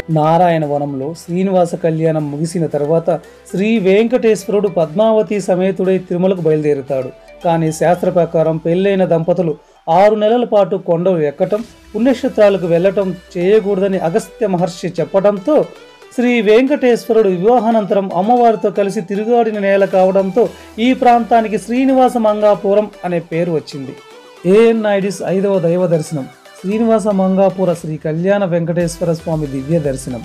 నారాయణ వనంలో శ్రీనివాస కళ్యాణం ముగిసిన తర్వాత శ్రీ వెంకటేశ్వరుడు పద్మావతి సమేతుడై తిరుమలకు బయలుదేరుతాడు కానీ శాస్త్ర ప్రకారం పెళ్ళైన దంపతులు ఆరు నెలల పాటు కొండలు ఎక్కటం పుణ్యక్షేత్రాలకు వెళ్ళటం చేయకూడదని అగస్త్య మహర్షి చెప్పడంతో శ్రీ వెంకటేశ్వరుడు వివాహానంతరం అమ్మవారితో కలిసి తిరుగాడిన నేల కావడంతో ఈ ప్రాంతానికి శ్రీనివాస మంగాపురం అనే పేరు వచ్చింది ఏఎన్ నాయుడిస్ ఐదవ దైవ దర్శనం శ్రీనివాస మంగాపుర శ్రీ కళ్యాణ వెంకటేశ్వర స్వామి దివ్య దర్శనం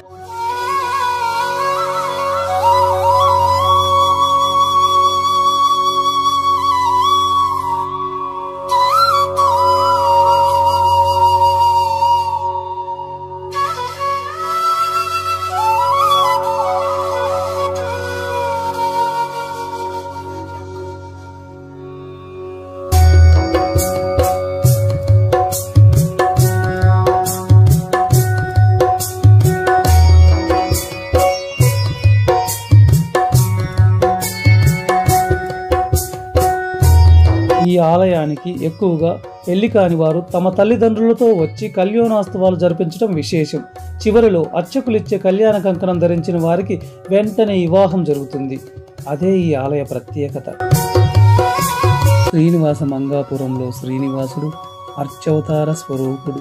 ఈ ఆలయానికి ఎక్కువగా పెళ్లి కాని వారు తమ తల్లిదండ్రులతో వచ్చి కళ్యాణోత్సవాలు జరిపించడం విశేషం చివరిలో అర్చకులిచ్చే కళ్యాణ కంకణం ధరించిన వారికి వెంటనే వివాహం జరుగుతుంది అదే ఈ ఆలయ ప్రత్యేకత శ్రీనివాస మంగాపురంలో శ్రీనివాసుడు అర్చవతార స్వరూపుడు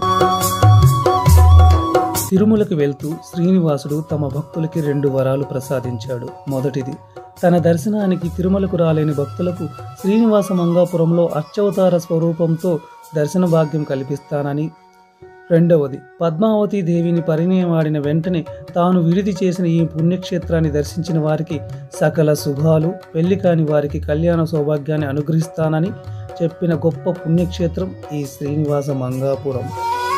తిరుమలకు వెళ్తూ శ్రీనివాసుడు తమ భక్తులకి రెండు వరాలు ప్రసాదించాడు మొదటిది తన దర్శనానికి తిరుమలకు రాలేని భక్తులకు శ్రీనివాస మంగాపురంలో అర్చవతార స్వరూపంతో దర్శన భాగ్యం కల్పిస్తానని రెండవది పద్మావతి దేవిని పరిణయమాడిన వెంటనే తాను విడిది చేసిన ఈ పుణ్యక్షేత్రాన్ని దర్శించిన వారికి సకల శుభాలు పెళ్లి కాని వారికి కళ్యాణ సౌభాగ్యాన్ని అనుగ్రహిస్తానని చెప్పిన గొప్ప పుణ్యక్షేత్రం ఈ శ్రీనివాస మంగాపురం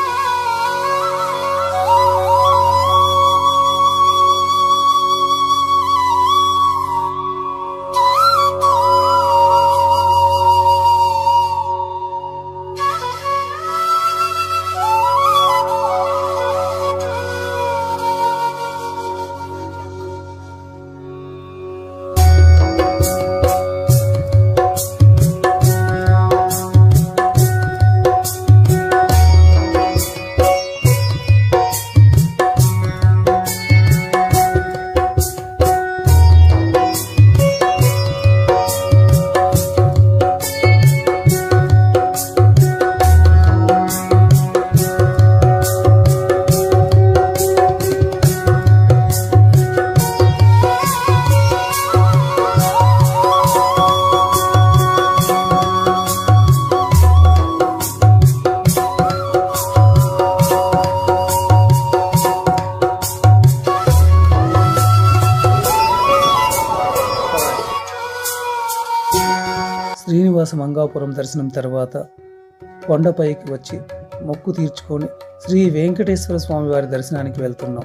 శ్రీనివాస మంగాపురం దర్శనం తర్వాత కొండపైకి వచ్చి మొక్కు తీర్చుకొని శ్రీ వెంకటేశ్వర స్వామి వారి దర్శనానికి వెళ్తున్నాం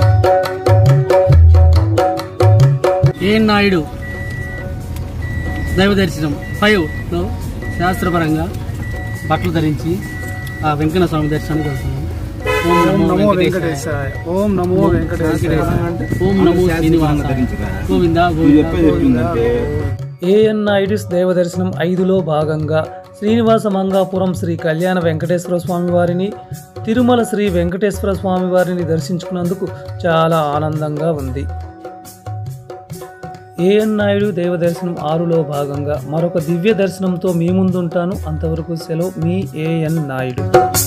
ఏ నాయుడు దైవ దర్శనం ఫైవ్ లో శాస్త్రపరంగా బట్టలు ధరించి ఆ వెంకన్న స్వామి దర్శనానికి వెళ్తున్నాం ఓం నమో వెంకటేశాయ ఓం నమో ఓం నమో శ్రీనివాస గోవింద గోవింద గోవింద ఏఎన్ నాయుడుస్ దేవ దర్శనం ఐదులో భాగంగా శ్రీనివాస మంగాపురం శ్రీ కళ్యాణ వెంకటేశ్వర స్వామి వారిని తిరుమల శ్రీ వెంకటేశ్వర స్వామి వారిని దర్శించుకున్నందుకు చాలా ఆనందంగా ఉంది ఏఎన్ నాయుడు దేవ దర్శనం ఆరులో భాగంగా మరొక దివ్య దర్శనంతో మీ ముందుంటాను అంతవరకు సెలవు మీ ఏఎన్ నాయుడు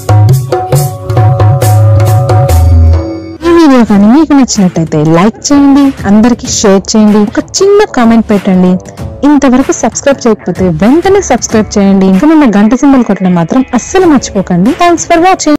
ఈ వీడియో కానీ మీకు నచ్చినట్టయితే లైక్ చేయండి అందరికి షేర్ చేయండి ఒక చిన్న కామెంట్ పెట్టండి ఇంతవరకు సబ్స్క్రైబ్ చేయకపోతే వెంటనే సబ్స్క్రైబ్ చేయండి ఇంకా మన గంట సింబల్ కొట్టడం మాత్రం అస్సలు మర్చిపోకండి థ్యాంక్స్ ఫర్ వాచింగ్